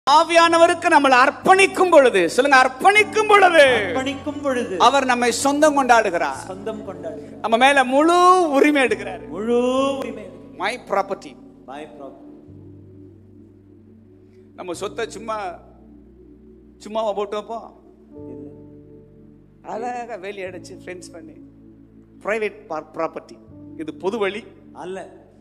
ஆவியானவருக்கு நம்மளை அர்ப்பணிக்கும் பொழுது சொல்லுங்க அர்ப்பணிக்கும் பொழுது பணிக்கும் பொழுது அவர் நம்மை சொந்தம் கொண்டாடுகிறார் சொந்தம் கொண்டாடுகிறார் நம்ம மேல முழு உரிமை எடுக்கிறார் முழு உரிமை மை ப்ராப்பர்ட்டி பாய் ப்ராப்ளம் நம்ம சொத்தை சும்மா சும்மாவா போட்டு வைப்போம் அழகா வேலி அடைச்சு ஃப்ரெண்ட்ஸ் பண்ணி பிரைவேட் ப்ராப்பர்ட்டி இது பொது வழி அல்ல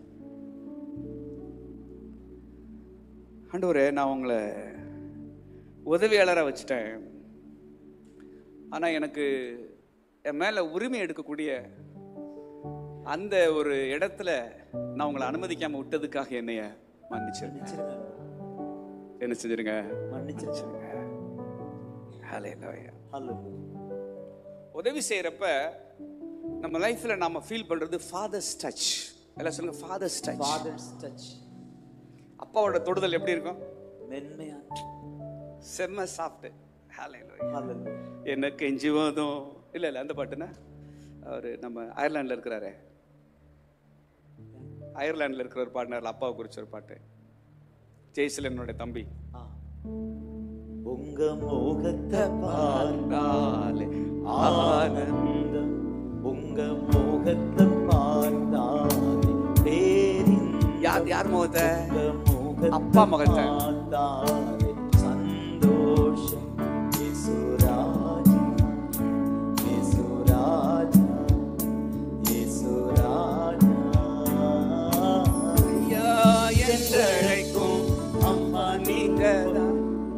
ஆண்டவரே நான் உங்களை உதவியாளராக வச்சுட்டேன் ஆனால் எனக்கு என் மேலே உரிமை எடுக்கக்கூடிய அந்த ஒரு இடத்துல நான் உங்களை அனுமதிக்காம விட்டதுக்காக என்னைய மன்னிச்சிருங்க மன்னிச்சிருங்க என்ன செஞ்சிருங்க மன்னிச்சிருங்க ஹalleluya. அல்ல உதவி செய்யறப்ப நம்ம லைஃப்ல நாம ஃபீல் பண்றது ஃபாதர்ஸ் டச் எல்லாம் சொல்லுங்க ஃபாதர்ஸ் டச் ஃபாதர்ஸ் டச் அப்பாவோட தொடுதல் எப்படி இருக்கும் மென்மையா செம்ம சாஃப்ட் ஹalleluya. அல்ல என்ன கெஞ்சுவதும் இல்ல இல்ல அந்த பாட்டுனா அவர் நம்ம அயர்லாண்டில் இருக்கிறாரே அயர்லாண்டில் இருக்கிற ஒரு பாடினார் அப்பாவை குறிச்ச ஒரு பாட்டு ஜெய்சிலனுடைய தம்பி ஆ. உங்க முகத்தை பார்த்தாலே ஆனந்தம் உங்க முகத்தை பார்த்தாலே பேரின் யார் யார் முகத்தை முகத்தை அப்பா முகத்தை. பார்த்தாலே சந்தோஷம் இயேசுராஜா இயேசுராஜா இயேசுராஜா ஐயா என்றழைக்கும் அம்மா நீங்கதான்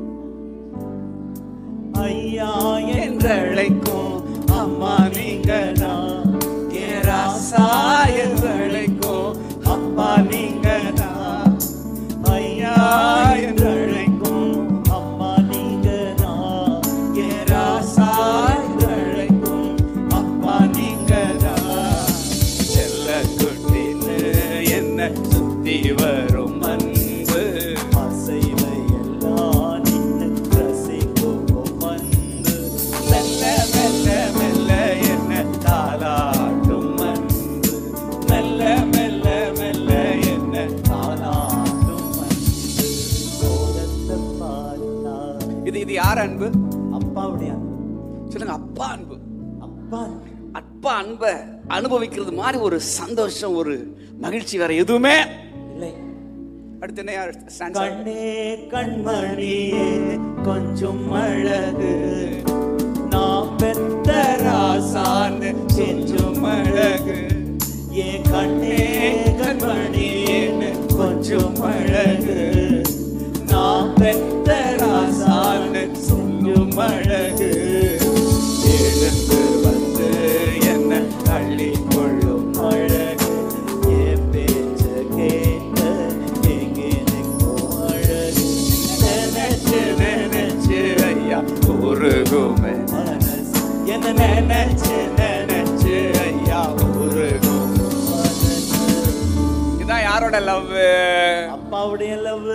ஐயா என்றழைக்கும் அம்மா நீங்கதான் என் ராசா என்றழைக்கும் அப்பா நீங்கதான் ஐயா என்றழைக்கும் அம்மா நீங்கதான் என் ராசா என்றழைக்கும் அப்பா நீங்கதான் செல்ல குட்டின்னு என்ன சுத்தி வரும் அன்பு அசைவை எல்லாம் நின்று ரசிக்கும் வந்து மெல்ல மெல்ல மெல்ல என்ன தாளாட்டும் அன்பு மெல்ல மெல்ல மெல்ல என்ன தானாட்டும் வந்து சோகத்தை பார்த்தா இது இது யார் அன்பு அப்பாவுடைய அன்பு. சொல்லுங்க அப்பா அன்பு அப்பா அப்பா அன்பை அனுபவிக்கிறது மாதிரி ஒரு சந்தோஷம் ஒரு மகிழ்ச்சி வேற எதுவுமே இல்லை அடுத்து என்ன யார் stanza? கண்ணே கண்மணியே கொஞ்சம் அழகு நான் பெத்த ராசான்னு கொஞ்சம் அழகு ஏ கண்ணே கண்மணியேன்னு கொஞ்சம் அழகு நான் பெத்த ராசான்னு கொஞ்சம் அழகு எழுந்து வந்து என்ன தள்ளி கொள்ளும் அழகு என் பேச்ச கேட்க எங்கே நிற்கும் அழகு நினைச்சு நினைச்சு ஐயா உருகுமே மனசு என்ன நினைச்சு நினைச்சு ஐயா உருகும் மனசு இதான் யாரோட லவ் அப்பாவுடைய லவ்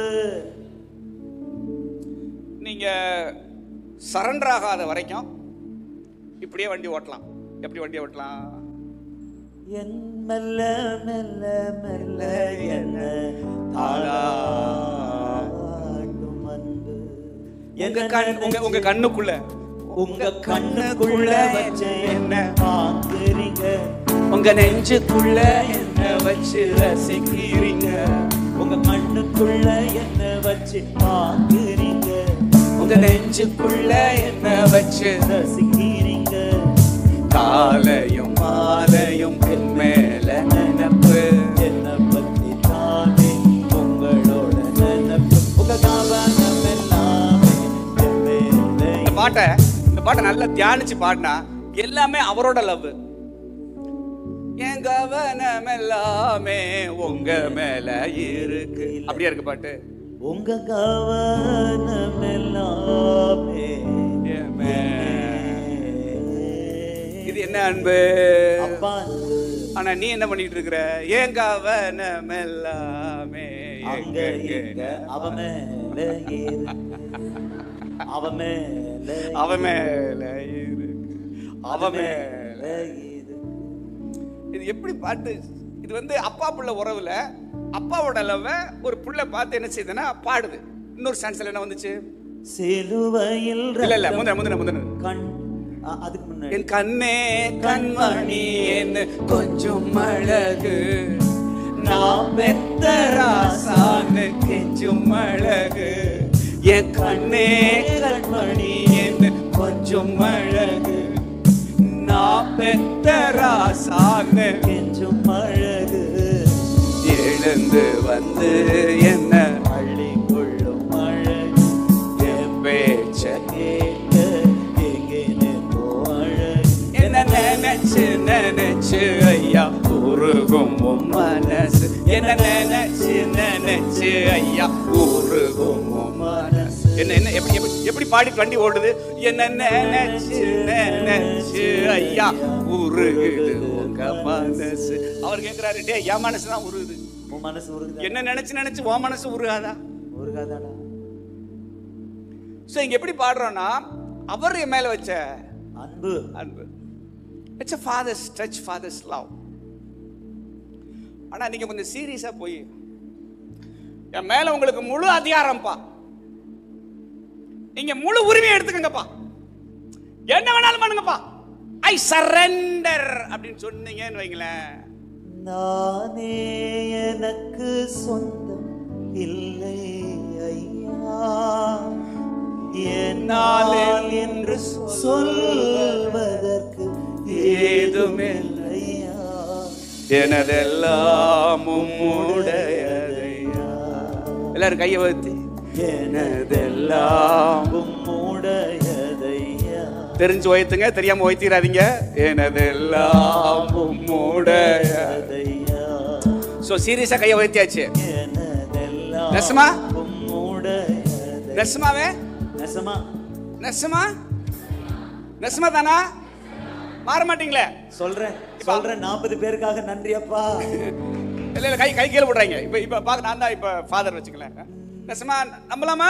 நீங்க சரண்டர் ஆகாத வரைக்கும் இப்படியே வண்டி ஓட்டலாம் எப்படி வண்டி ஓட்டலாம் என் மெல்ல மெல்ல மெல்ல என்ன தாளாட்டும் அன்பு உங்க கண் உங்க உங்க கண்ணுக்குள்ள உங்க கண்ணுக்குள்ள வச்ச என்ன பாக்குறீங்க உங்க நெஞ்சுக்குள்ள என்ன வச்சு ரசிக்கிறீங்க உங்க கண்ணுக்குள்ள என்ன வச்சு பாக்குறீங்க உங்க நெஞ்சுக்குள்ள என்ன வச்சு ரசிக்கிறீங்க காலையும் மாலையும் என் மேல நினப்பு என்ன பத்தி தானே உங்களோட நினைப்பு உங்க கவனம் எல்லாமே என் மேலே இந்த பாட்டை இந்த பாட்டை நல்லா தியானிச்சு பாடினா எல்லாமே அவரோட லவ் என் கவனம் எல்லாமே உங்க மேல இருக்கு அப்படியே இருக்கு பாட்டு உங்க கவனம் எல்லாமே என் மேல. இது என்ன அன்பு அப்பா ஆனா நீ என்ன பண்ணிட்டு இருக்கிற என் கவனம் எல்லாமே அங்க எங்க இங்க அவ மேல இருக்கு அவ மேல அவ மேல இருக்கு அவ மேல இருக்கு இது எப்படி பாட்டு இது வந்து அப்பா புள்ள உறவுல அப்பாவோட லவ் ஒரு புள்ள பார்த்து என்ன செய்யுதுன்னா பாடுது இன்னொரு ஸ்டான்ஸ்ல என்ன வந்துச்சு சிலுவையில் இல்ல இல்ல ரத்தம் முந்தின முந்தின முந்தின கண் அ- அதுக்கு முன்னாடி என் கண்ணே கண்மணி என்ன கொஞ்சம் அழகு நான் பெத்த ராசான்னு கெஞ்சும் அழகு என் கண்ணே கண்மணி என்ன கொஞ்சம் அழகு நான் பெத்த ராசான்னு கெஞ்சும் அழகு எழுந்து வந்து என்ன அள்ளி கொள்ளும் அழகு என் பேச்ச கேட்க எங்கே நிற்போ அழகு என்ன நினைச்சு நினைச்சு ஐயா உருகும் உன் மனசு என்ன நினைச்சு நினைச்சு ஐயா உருகும் உன் மனசு என்ன என்ன எப்படி எப்படி எப்படி பாடி வண்டி ஓடுது என்ன நினைச்சு நினைச்சு ஐயா உருகுது உங்க மனசு அவர் கேக்குறாரு டே என் மனசு தான் உருகுது உன் மனசு உருகுதா என்ன நினைச்சு நினைச்சு உன் மனசு உருகாதா உருகாதாடா சோ இங்க எப்படி பாடுறோம்னா அவர் என் மேல வச்ச அன்பு அன்பு it's a father's touch father's love ஆனா நீங்க கொஞ்சம் சீரியஸா போய் என் மேல உங்களுக்கு முழு அதிகாரம்ப்பா நீங்க முழு உரிமையை எடுத்துக்கங்கப்பா என்ன வேணாலும் பண்ணுங்கப்பா ஐ சரண்டர் அப்படின்னு சொன்னீங்கன்னு வைங்களேன் நானே எனக்கு சொந்தம் இல்லை ஐயா என்னால் என்று சொல்வதற்கு ஏதுமில்லை ஐயா எனதெல்லாம் உம்முடையதையா எல்லாரும் கையை வைத்து எனதெல்லாம் உம்முடையதையா தெரிஞ்சு வைத்துங்க தெரியாம வைத்திராதீங்க எனதெல்லாம் உம்முடைய அதையா சோ சீரியஸா கையை வைத்தியாச்சு எனதெல்லாம் நெசமா? உம்முடையதை நெசமாவே நெசமா நெசமா நெசமா தானா மாற மாட்டீங்களே சொல்றேன் சொல்றேன் நாற்பது பேருக்காக நன்றி அப்பா இல்ல இல்ல கை கை கீழே போடுறாங்க இப்ப இப்ப பாக்க நான் தான் இப்ப ஃபாதர் வச்சுக்கலேன் நெசமா நம்பலாமா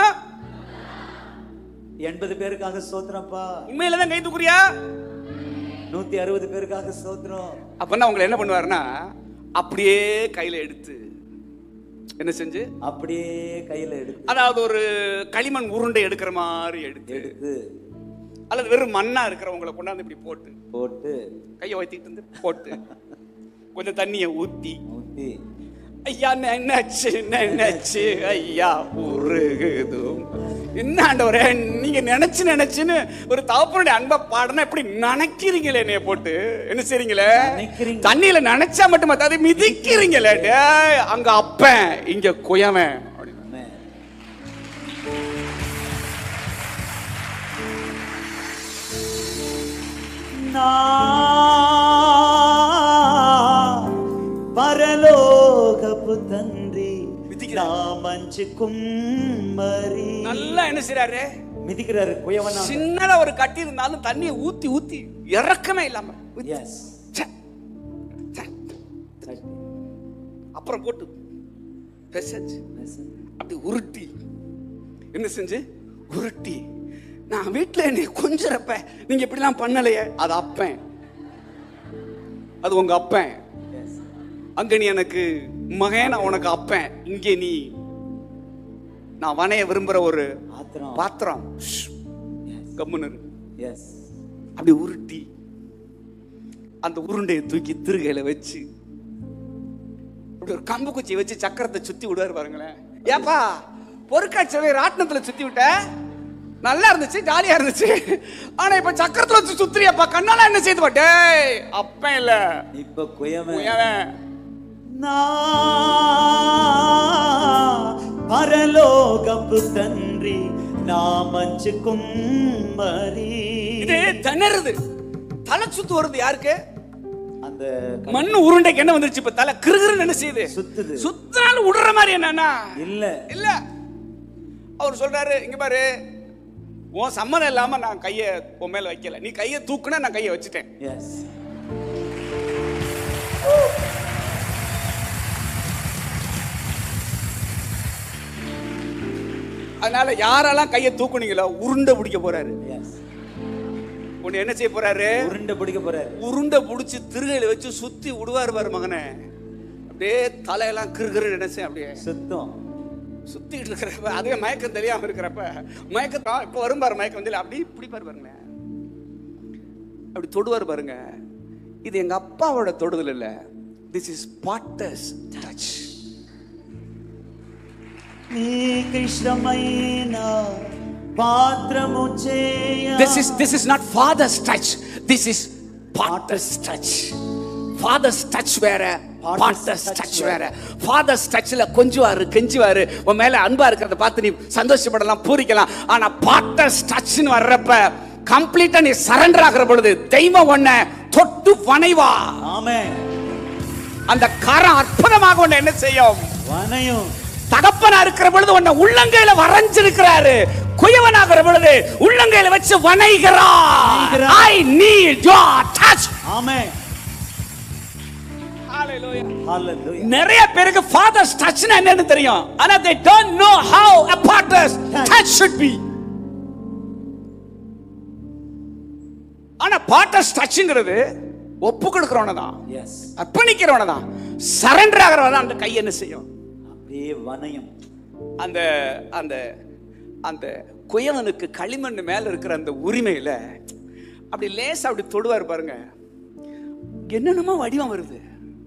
எண்பது பேருக்காக சோத்திரம்ப்பா உண்மையில தான் கை தூக்குறியா நூத்தி அறுபது பேருக்காக சோத்திரம் அப்பன்னா உங்களை என்ன பண்ணுவாருன்னா அப்படியே கையில எடுத்து என்ன செஞ்சு அப்படியே கையில எடுத்து அதாவது ஒரு களிமண் உருண்டை எடுக்கிற மாதிரி எடுத்து எடுத்து அல்லது வெறும் மண்ணா இருக்கிறவங்களை கொண்டாந்து இப்படி போட்டு போட்டு கையை வைத்திட்டு இருந்து போட்டு கொஞ்சம் தண்ணியை ஊத்தி ஊத்தி ஐயா நினைச்சு நினைச்சு ஐயா உருகுதும் என்ன ஆண்டவரே நீங்க நினைச்சு நினைச்சுன்னு ஒரு தகப்பனுடைய அன்பை பாடனா எப்படி நினைக்கிறீங்களே என்னைய போட்டு என்ன செய்றீங்களே நினைக்கிறீங்க. தண்ணியில நினைச்சா மட்டும் பத்தாது மிதிக்கிறீங்களே டேய், அங்க அப்பன் இங்க குயவன் அப்படின்னு. ஆமென். நான் பரலோகப்பு தன்றி மிதிக்கிறார். நான் மஞ்சு கும்மரி நல்லா என்ன செய்றாரு மிதிக்கிறாரு குயவனா சின்னதா ஒரு கட்டி இருந்தாலும் தண்ணியை ஊத்தி ஊத்தி இறக்கமே இல்லாம ஊத்தி, எஸ் ச்சே, ச்சே. அப்புறம் போட்டு பெசஞ்சு அப்படி உருட்டி என்ன செஞ்சு உருட்டி நான் வீட்டுல என்னை கொஞ்சிறப்ப நீங்க இப்படிலாம் பண்ணலையே அது அப்பன் அது உங்க அப்பன் அங்க நீ எனக்கு மகன் நான் உனக்கு அப்பன் இங்கே நீ நான் வனைய விரும்புற ஒரு ஆத்திரம் பாத்திரம் கம்முன்னு இரு. எஸ் அப்படி உருட்டி அந்த உருண்டையை தூக்கி திருகையில வச்சு அப்படி ஒரு கம்பு குச்சி வச்சு சக்கரத்தை சுத்தி விடுவாரு பாருங்களேன் ஏப்பா பொருட்காட்சியை ராட்டினத்துல சுத்தி விட்ட நல்லா இருந்துச்சு ஜாலியா இருந்துச்சு ஆனா இப்ப சக்கரத்துல வச்சு சுத்துறியப்பா கண்ணால என்ன செய்து டேய் அப்பன் இல்ல இப்ப குயவன் உயவன். நான் பரலோகப்பு தன்றி நான் மஞ்சு கும்மரி இது திணறுது தலை சுத்து வருது யாருக்கு அந்த மண் உருண்டைக்கு என்ன வந்துருச்சு இப்ப தலை கிருகிருன்னு என்ன செய்யுது சுத்துது சுத்தினாலும் விடுற மாதிரி என்னன்னா இல்ல இல்ல அவர் சொல்றாரு இங்க பாரு உன் சம்மதம் இல்லாம நான் கைய உன் மேல வைக்கல நீ கைய தூக்குனா நான் கைய வச்சுட்டேன் எஸ் அதனால யாரெல்லாம் கைய தூக்குனீங்களோ உருண்டை பிடிக்க போறாரு எஸ் உன்னை என்ன செய்ய போறாரு உருண்டை பிடிக்க போறாரு உருண்டை பிடிச்சி திருகையில வச்சு சுத்தி விடுவாரு பாரு மகனே அப்படியே தலையெல்லாம் கிருகிரு நினைச்சேன் அப்படியே சுத்தம் சுத்திட்டு இருக்கிறப்ப அதுவே மயக்கம் தெரியாம இருக்கிறப்ப மயக்கம் இப்போ வரும் பாரு மயக்கம் தெரியல அப்படி இப்படி பாரு பாருங்களேன் அப்படி தொடுவார் பாருங்க இது எங்க அப்பாவோட தொடுதல் இல்ல திஸ் இஸ் பாட்டஸ் டச் నీ కృష్ణమైన పాత్రము చేయ This is this is not father's touch. This is potter's touch. Father's touch வேற Potter's பாட்டர்ஸ் touch டச் வேற ஃபாதர்ஸ் டச்ல கொஞ்சுவாரு கெஞ்சுவாரு உன் மேல அன்பா இருக்கிறத பார்த்து நீ சந்தோஷப்படலாம் பூரிக்கலாம் ஆனா பாட்டர்ஸ் டச்னு வர்றப்ப கம்ப்ளீட்டா நீ சரண்டர் ஆகிற பொழுது தெய்வம் உன்னை தொட்டு வனைவா ఆమె அந்த கரம் அற்புதமாக உன்னை என்ன செய்யும் వనయం தகப்பனா இருக்கிற பொழுது உன்னை உள்ளங்கையில வரைஞ்சிருக்கிறாரு குயவனாகிற பொழுது உள்ளங்கையில வச்சு வணைகிறார் வணைகிறார். ஐ நீட் யோர் டச் ఆమె హల్లెలూయా நிறைய பேருக்கு ஃபாதர்ஸ் டச்னா என்னன்னு தெரியும் ஆனா they don't know how a father's touch should be ஆனா பாட்டர்ஸ் டச்ங்கிறது ஒப்பு கொடுக்கிறவன தான் எஸ் அர்ப்பணிக்கிறவன தான் சரண்டர் ஆகிறவன அந்த கை என்ன செய்யும் அப்படியே வனயம் அந்த அந்த அந்த குயவனுக்கு களிமண் மேல இருக்கிற அந்த உரிமையில அப்படி லேசா அப்படி தொடுவார் பாருங்க என்னென்னமோ வடிவம் வருது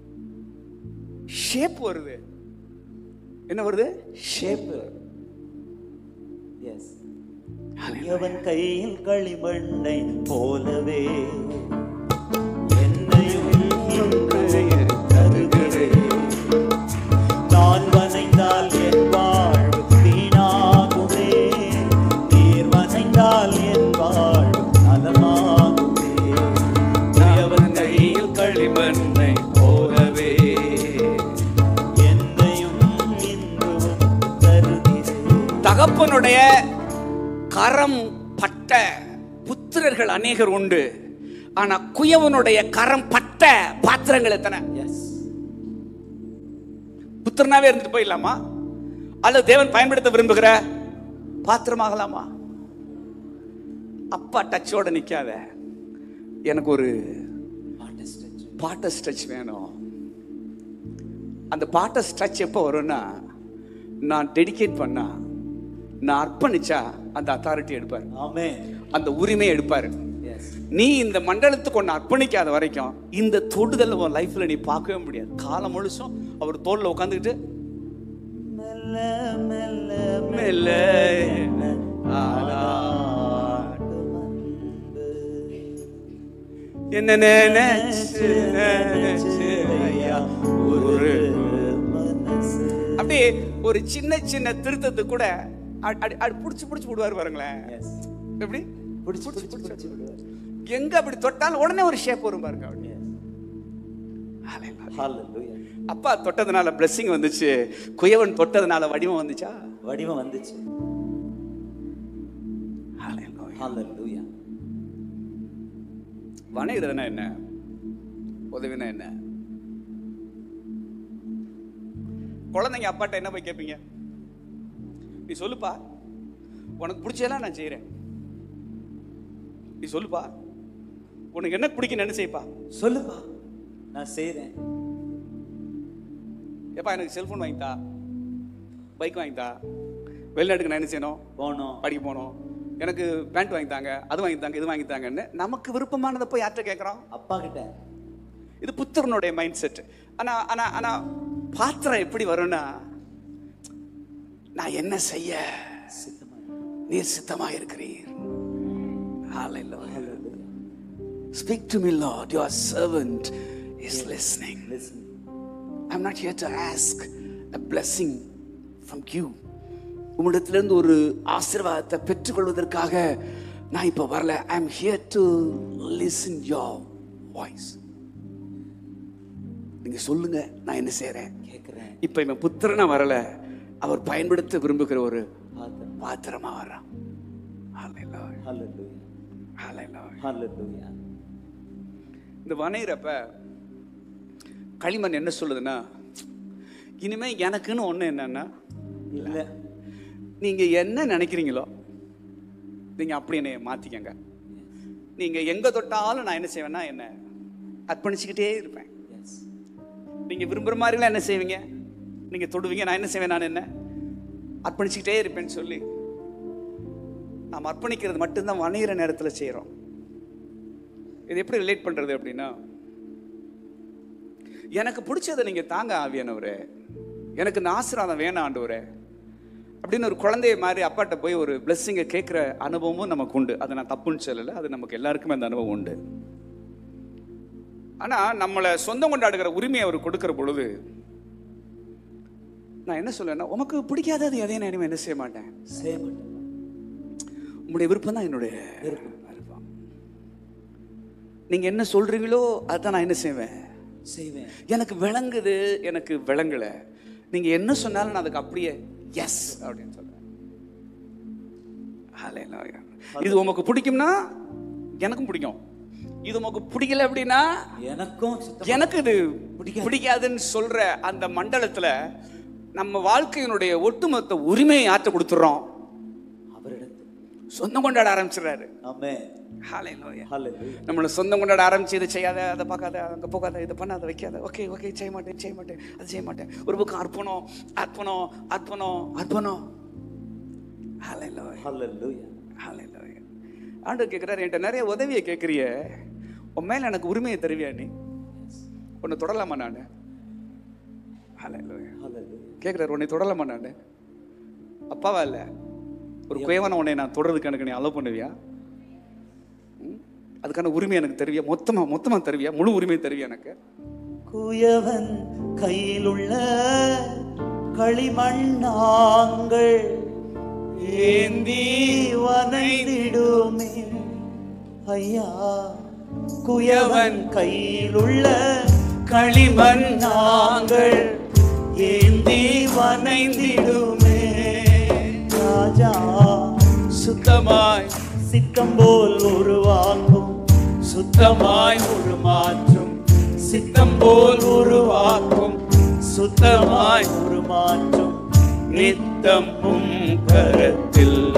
ஷேப் வருது என்ன வருது ஷேப் எஸ் அவன் கையில் களிமண்ணை போலவே என்னையும் இன்று தருகிறேன். நான் வனைந்தால் என் வாழ்வு வீணாகுமே நீர் வனைந்தால் என் வாழ்வு நலமாகுமே அவன் கையில் களிமண்ணை போலவே என்னையும் இன்றும் தருகிறேன் தகப்பனுடைய கரம் பட்ட புத்திரர்கள் அநேகர் உண்டு ஆனா குயவனுடைய கரம் பட்ட பாத்திரங்கள் எத்தனை எஸ் புத்திரனாவே இருந்துட்டு போயிடலாமா அல்லது தேவன் பயன்படுத்த விரும்புகிற பாத்திரமாகலாமா அப்பா டச்சோட நிக்காத எனக்கு ஒரு பாட்ட ஸ்ட்ரெச் வேணும் அந்த பாட்ட ஸ்ட்ரெச் எப்போ வரும்னா நான் டெடிகேட் பண்ணா நான் அர்ப்பணிச்சா அந்த அத்தாரிட்டி எடுப்பார் ஆமே அந்த உரிமையை எடுப்பார் எஸ் நீ இந்த மண்டலத்துக்கு ஒன்று அர்ப்பணிக்காத வரைக்கும் இந்த தொடுதல் உன் லைஃப்ல நீ பார்க்கவே முடியாது காலம் முழுசும் அவர் தோல்ல உட்காந்துக்கிட்டு மெல்ல மெல்ல மெல்ல ஆளாடும் அன்பு. என்ன நினைச்சு நினைச்சு ஐயா ஒரு மனசு அப்படியே ஒரு சின்ன சின்ன திருத்தத்துக்கு கூட அடி- அடி- அடி புடிச்சு புடிச்சு விடுவார் பாருங்களேன் எஸ் எப்படி பிடிச்சு பிடிச்சு பிடிச்சு விடுவார் எங்க அப்படி தொட்டாலும் உடனே ஒரு ஷேப் வரும் பாருங்க அப்படி ஹalleluya அப்பா தொட்டதுனால blessing வந்துச்சு குயவன் தொட்டதுனால வடிவம் வந்துச்சா வடிவம் வந்துச்சு ஹalleluya வணைகிறதுனா என்ன உதவினா என்ன குழந்தைங்க அப்பாட்ட என்ன போய் கேட்பீங்க நீ சொல்லுப்பா உனக்கு பிடிச்சதெல்லாம் நான் செய்கிறேன் நீ சொல்லுப்பா உனக்கு என்ன பிடிக்குன்னு என்ன செய்ப்பா சொல்லுப்பா நான் செய்றேன் ஏப்பா எனக்கு செல்ஃபோன் வாங்கித்தா பைக் வாங்கித்தா வெளிநாட்டுக்கு நான் என்ன செய்யணும் போனோம் படிக்க போகணும் எனக்கு பேண்ட் வாங்கித்தாங்க அது வாங்கித்தாங்க இது வாங்கித்தாங்கன்னு நமக்கு விருப்பமானதை போய் யார்கிட்ட கேட்குறோம் அப்பா கிட்ட இது புத்தரனுடைய மைண்ட் செட் ஆனா ஆனா ஆனா பாத்திரம் எப்படி வரும்னா நான் என்ன செய்ய சித்தமா நீர் சித்தமா இருக்கிறீர் speak to me Lord your servant is listening listen I'm not here to ask a blessing from you உம்மிடத்திலிருந்து ஒரு ஆசீர்வாதத்தை பெற்றுக்கொள்வதற்காக நான் இப்போ வரல I am here to listen your voice நீங்க சொல்லுங்க நான் என்ன செய்றேன் கேக்குறேன் இப்போ இவன் புத்திரனா வரல அவர் பயன்படுத்த விரும்புகிற ஒரு பார்த்தேன் பாத்திரமா வர்றான் Hallelujah. ஹalleluya Hallelujah. ஹalleluya இந்த வனைகிறப்ப களிமண் என்ன சொல்லுதுன்னா இனிமே எனக்குன்னு ஒண்ணு என்னன்னா இல்ல நீங்க என்ன நினைக்கிறீங்களோ நீங்க அப்படி என்னைய மாத்திக்கங்க நீங்க எங்க தொட்டாலும் நான் என்ன செய்வேன்னா என்ன அர்ப்பணிச்சுக்கிட்டே இருப்பேன் எஸ் நீங்க விரும்புற மாதிரிலாம் என்ன செய்வீங்க நீங்க தொடுவீங்க நான் என்ன செய்வேன் நான் என்ன அர்ப்பணிச்சுக்கிட்டே இருப்பேன்னு சொல்லி நாம் அர்ப்பணிக்கிறது மட்டும்தான் வணையிற நேரத்தில் செய்கிறோம் இது எப்படி ரிலேட் பண்ணுறது அப்படின்னா எனக்கு பிடிச்சதை நீங்கள் தாங்க ஆவியானவரே எனக்கு இந்த ஆசீர்வாதம் வேணாம் ஆண்டவரே அப்படின்னு ஒரு குழந்தைய மாதிரி அப்பாட்ட போய் ஒரு பிளெஸ்ஸிங்கை கேட்குற அனுபவமும் நமக்கு உண்டு அதை நான் தப்புன்னு சொல்லலை அது நமக்கு எல்லாருக்குமே அந்த அனுபவம் உண்டு ஆனால் நம்மளை சொந்தம் கொண்டாடுகிற உரிமையை அவர் கொடுக்கிற பொழுது நான் என்ன சொல்லுவேன்னா உமக்கு பிடிக்காதது எதையும் நான் இனிமேல் என்ன செய்ய மாட்டேன் செய்ய மாட்டேன் உங்களுடைய விருப்பம் தான் என்னுடைய விருப்பம். விருப்பம் நீங்கள் என்ன சொல்றீங்களோ அதான் நான் என்ன செய்வேன் செய்வேன் எனக்கு விளங்குது எனக்கு விளங்கல நீங்க என்ன சொன்னாலும் நான் அதுக்கு அப்படியே எஸ் அப்படின்னு சொல்றேன் Hallelujah. இது உமக்கு பிடிக்கும்னா எனக்கும் பிடிக்கும் இது உமக்கு பிடிக்கல அப்படின்னா எனக்கும் சித்தம் எனக்கு இது பிடிக்காது. பிடிக்காதுன்னு சொல்ற அந்த மண்டலத்துல நம்ம வாழ்க்கையினுடைய ஒட்டுமொத்த உரிமையை ஆற்ற கொடுத்துறோம் அவரிடத்தில் சொந்தம் கொண்டாட ஆரம்பிச்சிடுறாரு ஆமே Hallelujah. ஹalleluya நம்மளை சொந்தம் கொண்டாட ஆரம்பிச்சு இதை செய்யாத அதை பார்க்காத அங்கே போகாத இதை பண்ணாத வைக்காத ஓகே ஓகே செய்ய மாட்டேன் செய்ய மாட்டேன் அது செய்ய மாட்டேன் ஒரு பக்கம் அர்ப்பணம் அர்ப்பணம் அர்ப்பணம் அர்ப்பணம் Hallelujah. ஹalleluya Hallelujah. ஆண்டவர் கேட்குறாரு என்கிட்ட நிறைய உதவியை கேட்குறிய உன் மேல எனக்கு உரிமையை தருவியா நீ உன்னை தொடலாமா நான் Hallelujah. ஹalleluya கேட்குறாரு உன்னை தொடலாமா நான் அப்பாவா இல்லை ஒரு குயவனை உன்னை நான் தொடறதுக்கு எனக்கு நீ அலோவ் பண்ணுவியா ம்? அதுக்கான உரிமை எனக்கு தருவியா மொத்தமா மொத்தமா தருவியா முழு உரிமை தருவியா எனக்கு குயவன் கையிலுள்ள களிமண்ணாங்கள் ஏந்தி வனைந்திடுமே ஐயா குயவன் கையிலுள்ள களிமண்ணாங்கள் ஏந்தி வனைந்திடுமே ராஜா சுத்தமாய் சித்தம் போல் உருவாக்கும் சுத்தமாய் உருமாற்றும் சித்தம் போல் உருவாக்கும் சுத்தமாய் உருமாற்றும் நித்தமும் கரத்தில்